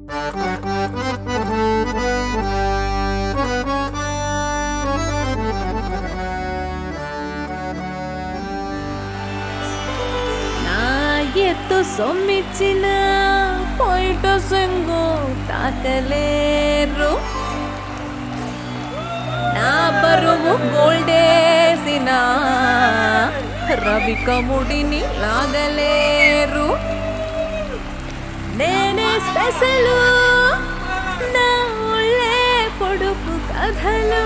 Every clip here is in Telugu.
నా ఎత్తు సొమ్మిచ్చిన పొయిట సెంగు తాకలేరు నా బరువు గోల్డేసిన రవిక ముడిని లాగలేరు నేనే స్పెషల్ నా ఒళ్ళే పొడుపు కథలు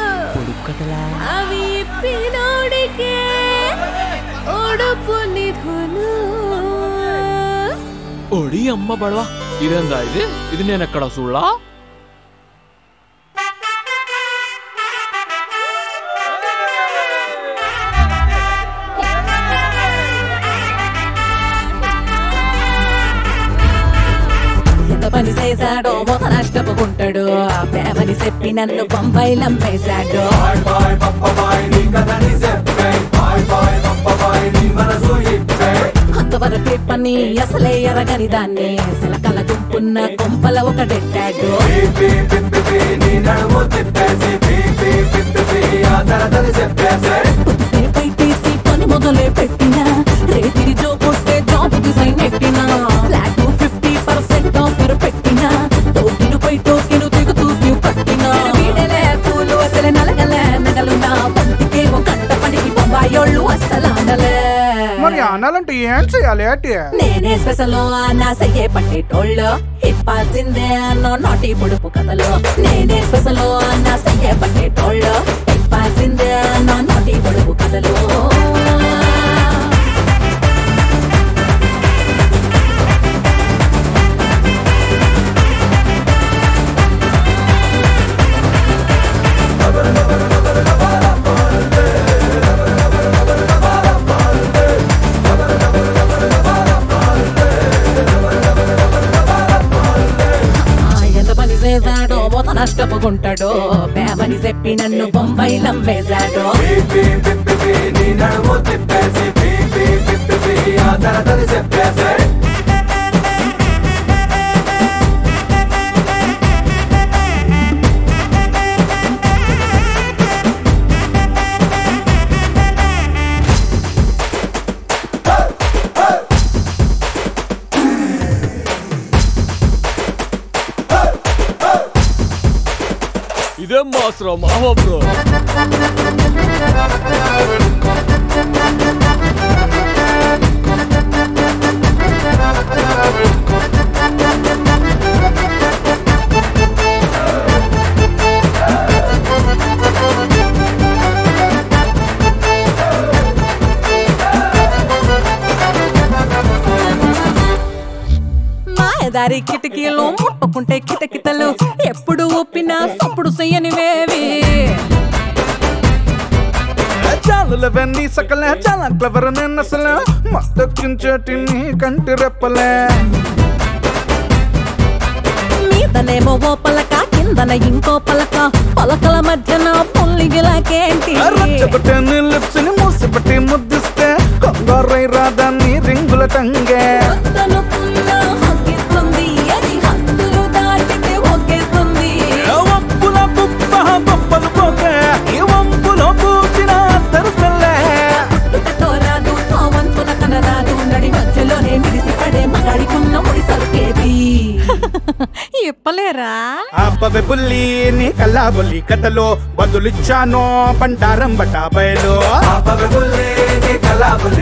అవి పినోడికే ఒడుపు నిధులు ఒడి అమ్మ బడవా ఇదేందా ఇది ఇది నేను ఎక్కడ చూడలా ఎంత పని చేశాడో ఒక నష్టపోకుంటాడు ఆ ప్రేమని చెప్పి నన్ను బొంబాయిలంపేశాడు అంతవరకే పని అసలే ఎరగని దాన్ని సిలకల గుంపున్న కొంపల ఒకటెట్టాడు పొద్దుటే తీసి పని మొదలే పెట్టిన రేతిరి జో కొట్టే జాబ్ డిజైన్ ఎట్టిన ఫ్లాట్ ఫిఫ్టీ పర్సెంట్ ఆఫర్ పెట్టిన టోకెను పై టోకెను దిగుతూ క్యూ పట్టిన వీడలే పూలు అసలు నలగలే నగలు నా పంటికే ఒక గంట పనికి బొంబాయోళ్ళు అస్సలానలే మరి ఆనాలంటే ఏం చేయాలి అంటే నేనే స్పెషల్ నా సయ్యే పట్టేటోళ్ళు ఇప్పాల్సిందే అన్నో నాటి పొడుపు కథలు నేనే స్పెషల్ నా సయ్యే పట్టేటోళ్ళు ఇప్పాల్సిందే అన్నో నాటి పొడుపు కథలు ఆ, ఎంత పని చేశాడో మొత నష్టపోకుంటాడు ప్రేమని చెప్పి నన్ను బొంబాయిలం వేశాడు ఇదేం మాత్రం మావా బ్రో మాయదారి కిటికీలు ముట్టుకుంటే కిటకిటలు ఎప్పుడు ఒప్పినా అప్పుడు చెయ్యనివేవి చాలులవన్నీ సకలే చాలా క్లవర్ నేను అసలు మత్తెక్కించేటి నీ కంటి రెప్పలే మీదనేమో ఓ పలక కిందన ఇంకో పలక పలకల మధ్యన పొల్లిగిలాకేంటి రచ్చబట్టే నీ లిప్స్ ని మూసిపట్టి ముద్దిస్తే కొంగారై రాదా నీ రింగుల టంగే వద్దనుకున్నా హక్కిస్తుంది అది హద్దులు దాటితే ఒకేస్తుంది వంపుల పుప్ప పప్పలు పోకే ఈ వంపులో కూసిన తెరుసలే పుట్టుకతో రాదు సావంతున కనరాదు నడి మధ్యలోనే మిడిసి పడే మగాడికున్న ముడి సరుకేది ఇప్పలేరా అబ్బవే బుల్లి నీ కల్లా బుల్లి కథలో బదులిచ్చాను బండారం బటాబయలు బుల్లి నీ కళ బుల్లి